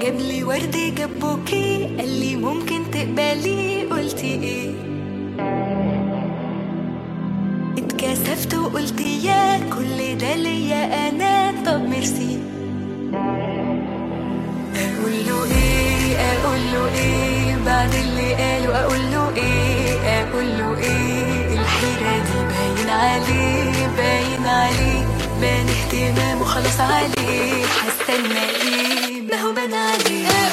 جاب لي ورد جاب بوكي قال لي ممكن تقبلي قلتي ايه اتكسفت وقلت يا كل ده ليا انا طب ميرسي اقول له ايه اقول له ايه بعد اللي قاله اقول له ايه اقول له ايه الحيرة دي باين عليه باين عليه بان اهتمامه خلاص عليه هستنى ايه ما هو بان عليه